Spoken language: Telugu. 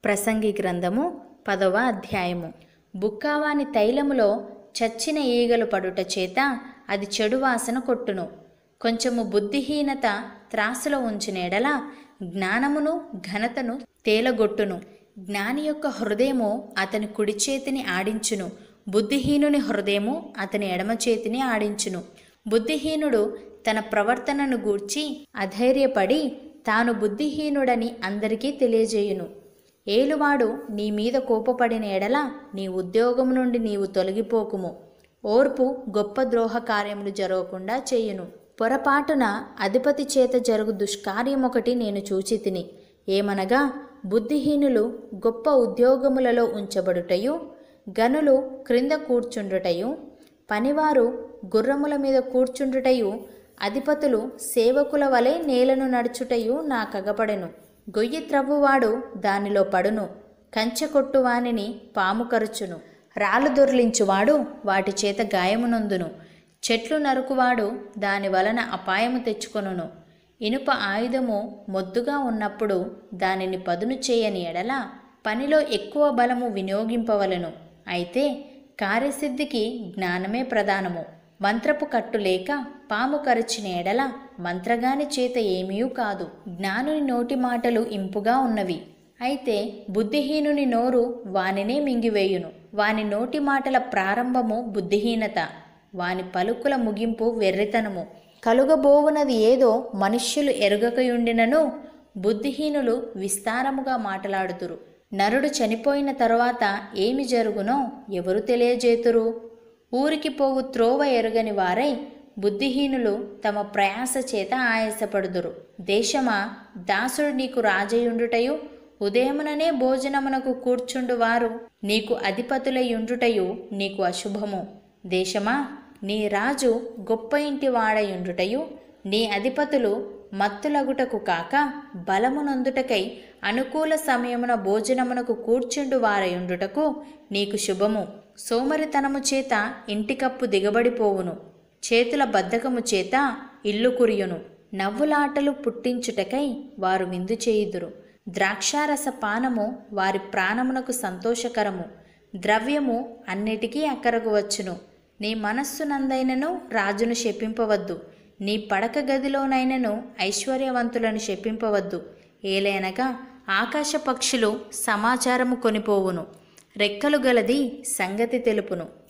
ప్రసంగి గ్రంథము పదవ అధ్యాయము బుక్కావాని తైలములో చచ్చిన ఈగలు పడుట చేత అది చెడు వాసన కొట్టును కొంచెము బుద్ధిహీనత త్రాసులో ఉంచినేడల జ్ఞానమును ఘనతను తేలగొట్టును జ్ఞాని యొక్క హృదయము అతని కుడి చేతిని ఆడించును బుద్ధిహీనుని హృదయము అతని ఎడమ చేతిని ఆడించును బుద్ధిహీనుడు తన ప్రవర్తనను గూర్చి అధైర్యపడి తాను బుద్ధిహీనుడని అందరికీ తెలియజేయును ఏలువాడు నీ మీద కోపపడిన ఎడల నీ ఉద్యోగం నుండి నీవు తొలగిపోకుము ఓర్పు గొప్ప ద్రోహ కార్యములు జరగకుండా చేయును పొరపాటున అధిపతి చేత జరుగు దుష్కార్యం ఒకటి నేను చూచి తిని ఏమనగా బుద్ధిహీనులు గొప్ప ఉద్యోగములలో ఉంచబడుటయు గనులు క్రింద కూర్చుండుటయు పనివారు గుర్రముల మీద కూర్చుండుటయు అధిపతులు సేవకుల వలె నేలను నడుచుటయు నా కగపడెను గొయ్యి త్రవ్వువాడు దానిలో పడును కంచె కొట్టువానిని పాము కరుచును రాళ్ళు దొర్లించువాడు వాటి చేత గాయమునొందును చెట్లు నరుకువాడు దాని వలన అపాయము తెచ్చుకొనును ఇనుప ఆయుధము మొద్దుగా ఉన్నప్పుడు దానిని పదును చేయని ఎడల పనిలో ఎక్కువ బలము వినియోగింపవలను అయితే కార్యసిద్ధికి జ్ఞానమే ప్రధానము మంత్రపు కట్టు లేక పాము కరిచిన ఎడల మంత్రగాని చేత ఏమీయూ కాదు జ్ఞానుని నోటి మాటలు ఇంపుగా ఉన్నవి అయితే బుద్ధిహీనుని నోరు వానినే మింగివేయును వాని నోటి మాటల ప్రారంభము బుద్ధిహీనత వాని పలుకుల ముగింపు వెర్రితనము కలుగబోవునది ఏదో మనుష్యులు ఎరుగకయుండినను బుద్ధిహీనులు విస్తారముగా మాటలాడుతురు నరుడు చనిపోయిన తరువాత ఏమి జరుగునో ఎవరు తెలియజేతురు ఊరికి పోవు త్రోవ ఎరుగని వారై బుద్ధిహీనులు తమ ప్రయాస చేత ఆయాసపడుదురు దేశమా దాసుడు నీకు రాజయుండుటయు ఉదయముననే భోజనమునకు కూర్చుండు వారు నీకు అధిపతులయుండుటయు నీకు అశుభము దేశమా నీ రాజు గొప్ప ఇంటి వాడయుండుటయు నీ అధిపతులు మత్తులగుటకు కాక బలమునందుటకై అనుకూల సమయమున భోజనమునకు కూర్చుండు వారయుండుటకు నీకు శుభము సోమరితనము చేత ఇంటికప్పు దిగబడిపోవును చేతుల బద్ధకము చేత ఇల్లు కురియును నవ్వులాటలు పుట్టించుటకై వారు విందు చేయుదురు ద్రాక్షారస పానము వారి ప్రాణమునకు సంతోషకరము ద్రవ్యము అన్నిటికీ అక్కరకు వచ్చును నీ మనస్సునందైనను రాజును శపింపవద్దు నీ పడక గదిలోనైనను ఐశ్వర్యవంతులను శపింపవద్దు ఏలైనగా ఆకాశ పక్షులు సమాచారము కొనిపోవును రెక్కలు గలది సంగతి తెలుపును